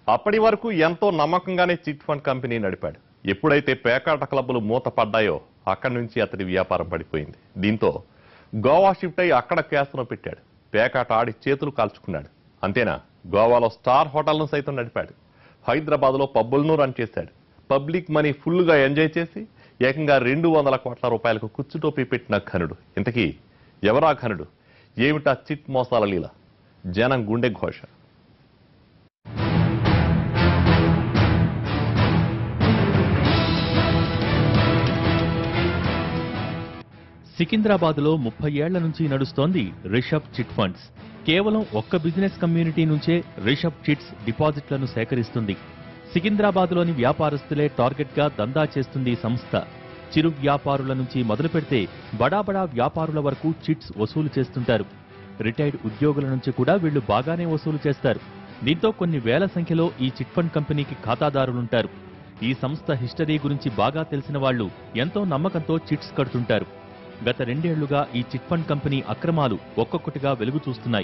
అప్పటి వరకు ఎంతో నమ్మకంగానే చిట్ ఫండ్ కంపెనీ నడిపాడు ఎప్పుడైతే పేకాట క్లబ్బులు మూతపడ్డాయో అక్కడి నుంచి అతడి వ్యాపారం పడిపోయింది దీంతో గోవా షిఫ్ట్ అయి అక్కడ క్యాస్ను పెట్టాడు పేకాట ఆడి చేతులు కాల్చుకున్నాడు అంతేనా గోవాలో స్టార్ హోటల్ను సైతం నడిపాడు హైదరాబాద్లో పబ్బులను రన్ చేశాడు పబ్లిక్ మనీ ఫుల్గా ఎంజాయ్ చేసి ఏకంగా రెండు వందల కోట్ల రూపాయలకు కుచ్చుటోపీ పెట్టిన ఘనుడు ఇంతకీ ఎవరా ఘనుడు ఏమిటా చిట్ మోసాల లీల జనం గుండె ఘోష సికింద్రాబాద్లో ముప్పై ఏళ్ల నుంచి నడుస్తోంది రిషబ్ చిట్ ఫండ్స్ కేవలం ఒక్క బిజినెస్ కమ్యూనిటీ నుంచే రిషబ్ చిట్స్ డిపాజిట్లను సేకరిస్తుంది సికింద్రాబాద్లోని వ్యాపారస్తులే టార్గెట్గా దందా చేస్తుంది ఈ సంస్థ చిరు వ్యాపారుల నుంచి మొదలు పెడితే బడా బడా వ్యాపారుల వరకు చిట్స్ వసూలు చేస్తుంటారు రిటైర్డ్ ఉద్యోగుల నుంచి కూడా వీళ్లు బాగానే వసూలు చేస్తారు దీంతో కొన్ని వేల సంఖ్యలో ఈ చిట్ ఫండ్ కంపెనీకి ఖాతాదారులుంటారు ఈ సంస్థ హిస్టరీ గురించి బాగా తెలిసిన వాళ్ళు ఎంతో నమ్మకంతో చిట్స్ కడుతుంటారు గత రెండేళ్లుగా ఈ చిట్ ఫండ్ కంపెనీ అక్రమాలు ఒక్కొక్కటిగా వెలుగు చూస్తున్నాయి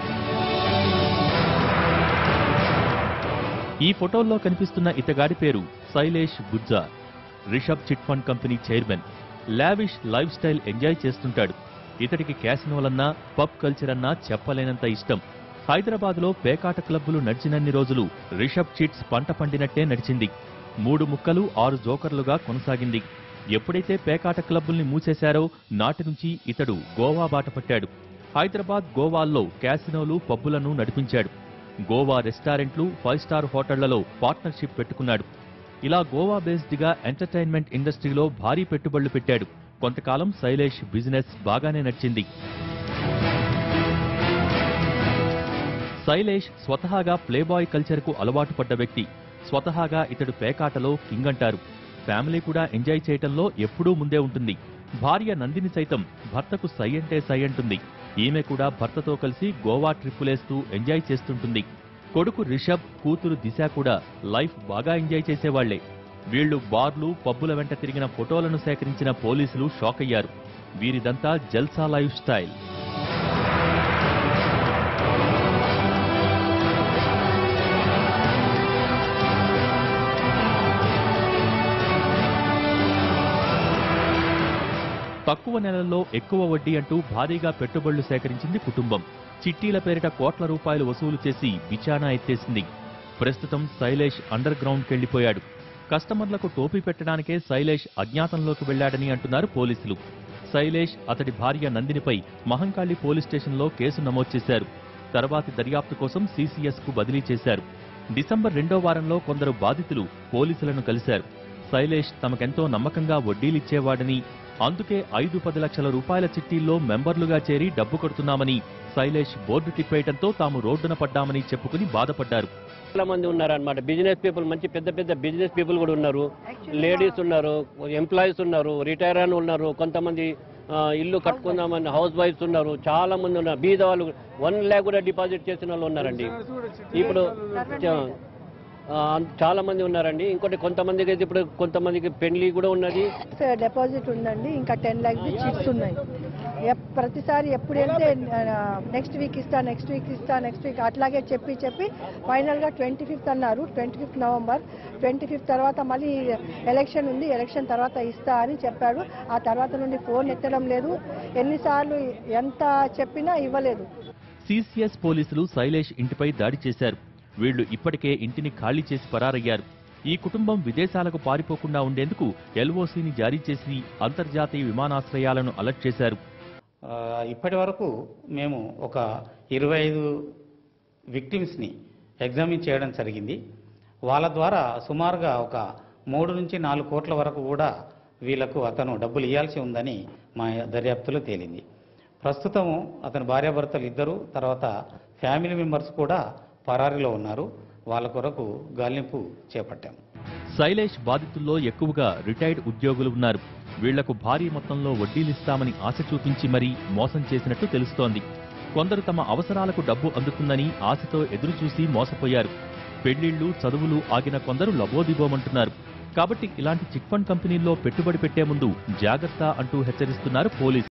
ఈ ఫోటోల్లో కనిపిస్తున్న ఇతగాడి పేరు Shailesh Gujjar Rishabh chit fund company chairman lavish lifestyle enjoy చేస్తుంటాడు ఇతడికి క్యాసినోలన్నా పబ్ కల్చర్ అన్నా చెప్పలేనంత ఇష్టం హైదరాబాద్లో పేకాట క్లబ్బులు నడిచినన్ని రోజులు రిషబ్ చిట్స్ పంట పండినట్టే నడిచింది మూడు ముక్కలు ఆరు జోకర్లుగా కొనసాగింది ఎప్పుడైతే పేకాట క్లబ్బుల్ని మూసేశారో నాటి నుంచి ఇతడు గోవా బాట పట్టాడు హైదరాబాద్ గోవాల్లో క్యాసినోలు పబ్బులను నడిపించాడు గోవా రెస్టారెంట్లు ఫైవ్ స్టార్ హోటళ్లలో పార్ట్నర్షిప్ పెట్టుకున్నాడు ఇలా గోవా బేస్డ్ గా ఎంటర్టైన్మెంట్ ఇండస్ట్రీలో భారీ పెట్టుబడులు పెట్టాడు కొంతకాలం శైలేష్ బిజినెస్ బాగానే నడిచింది శైలేష్ స్వతహాగా ప్లేబాయ్ కల్చర్కు అలవాటు పడ్డ వ్యక్తి స్వతహాగా ఇతడు పేకాటలో కింగ్ అంటారు ఫ్యామిలీ కూడా ఎంజాయ్ చేయటంలో ఎప్పుడూ ముందే ఉంటుంది భార్య నందిని సైతం భర్తకు సై అంటే సై అంటుంది ఈమె కూడా భర్తతో కలిసి గోవా ట్రిప్పులేస్తూ ఎంజాయ్ చేస్తుంటుంది కొడుకు రిషబ్ కూతురు దిశ కూడా లైఫ్ బాగా ఎంజాయ్ చేసేవాళ్లే వీళ్లు బార్లు పబ్బుల వెంట తిరిగిన ఫోటోలను సేకరించిన పోలీసులు షాక్ అయ్యారు వీరిదంతా జల్సా లైఫ్ స్టైల్ తక్కువ నెలల్లో ఎక్కువ వడ్డీ అంటూ భారీగా పెట్టుబడులు సేకరించింది కుటుంబం చిట్టీల పేరిట కోట్ల రూపాయలు వసూలు చేసి బిచానా ఎత్తేసింది ప్రస్తుతం శైలేష్ అండర్ గ్రౌండ్ కెళ్లిపోయాడు కస్టమర్లకు టోపీ పెట్టడానికే శైలేష్ అజ్ఞాతంలోకి వెళ్లాడని అంటున్నారు పోలీసులు శైలేష్ అతడి భార్య నందినిపై మహంకాళి పోలీస్ స్టేషన్లో కేసు నమోదు చేశారు తర్వాతి దర్యాప్తు కోసం సీసీఎస్ కు బదిలీ చేశారు డిసెంబర్ రెండో వారంలో కొందరు బాధితులు పోలీసులను కలిశారు శైలేష్ తమకెంతో నమ్మకంగా వడ్డీలిచ్చేవాడని అందుకే ఐదు పది లక్షల రూపాయల చిట్టీల్లో మెంబర్లుగా చేరి డబ్బు కొడుతున్నామని శైలేష్ బోర్డు తిప్పేయడంతో తాము రోడ్డున పడ్డామని చెప్పుకుని బాధపడ్డారు చాలా మంది ఉన్నారు అనమాట బిజినెస్ పీపుల్ మంచి పెద్ద పెద్ద బిజినెస్ పీపుల్ కూడా ఉన్నారు లేడీస్ ఉన్నారు ఎంప్లాయీస్ ఉన్నారు రిటైర్ అని ఉన్నారు కొంతమంది ఆ, ఇల్లు కట్టుకుందామని హౌస్ వైఫ్స్ ఉన్నారు చాలా మంది ఉన్నారు బీద వాళ్ళు వన్ ల్యాక్ కూడా డిపాజిట్ చేసిన వాళ్ళు ఉన్నారండి ఇప్పుడు చ- ఆ, చాలా మంది ఉన్నారండి ఇంకోటి కొంతమందికి అయితే ఇప్పుడు కొంతమందికి పెళ్లి కూడా ఉన్నది డిపాజిట్ ఉందండి ఇంకా టెన్ ల్యాక్స్ చిట్స్ ఉన్నాయి ఎప్- ప్రతిసారి ఎప్పుడు వెళ్తే నెక్స్ట్ వీక్ ఇస్తా నెక్స్ట్ వీక్ ఇస్తా నెక్స్ట్ వీక్ అట్లాగే చెప్పి చెప్పి ఫైనల్గా ట్వంటీ ఫిఫ్త్ అన్నారు twenty fifth November twenty fifth తర్వాత మళ్ళీ ఎలక్షన్ ఉంది ఎలక్షన్ తర్వాత ఇస్తా అని చెప్పాడు ఆ తర్వాత నుండి ఫోన్ ఎత్తడం లేదు ఎన్నిసార్లు ఎంత చెప్పినా ఇవ్వలేదు సీసీఎస్ పోలీసులు శైలేష్ ఇంటిపై దాడి చేశారు వీళ్లు ఇప్పటికే ఇంటిని ఖాళీ చేసి పరారయ్యారు ఈ కుటుంబం విదేశాలకు పారిపోకుండా ఉండేందుకు ఎల్ఓసీని జారీ చేసి అంతర్జాతీయ విమానాశ్రయాలను అలర్ట్ చేశారు ఆ, ఇప్పటి వరకు మేము ఒక ఇరవై ఐదు విక్టిమ్స్ని ఎగ్జామిన్ చేయడం జరిగింది వాళ్ళ ద్వారా సుమారుగా ఒక మూడు నుంచి నాలుగు కోట్ల వరకు కూడా వీళ్ళకు అతను డబ్బులు ఇవ్వాల్సి ఉందని మా దర్యాప్తులో తేలింది ప్రస్తుతము అతని భార్యాభర్తలు ఇద్దరు తర్వాత ఫ్యామిలీ మెంబర్స్ కూడా పరారీలో ఉన్నారు వాళ్ళ కొరకు గాలింపు చేపట్టాము శైలేష్ బాధితుల్లో ఎక్కువగా రిటైర్డ్ ఉద్యోగులు ఉన్నారు వీళ్లకు భారీ మొత్తంలో వడ్డీలిస్తామని ఆశ చూపించి మరీ మోసం చేసినట్టు తెలుస్తోంది కొందరు తమ అవసరాలకు డబ్బు అందుతుందని ఆశతో ఎదురుచూసి మోసపోయారు పెళ్లిళ్లు చదువులు ఆగిన కొందరు లబోదిబోమంటున్నారు కాబట్టి ఇలాంటి చిట్ ఫండ్ కంపెనీల్లో పెట్టుబడి పెట్టే ముందు జాగ్రత్త అంటూ హెచ్చరిస్తున్నారు పోలీసులు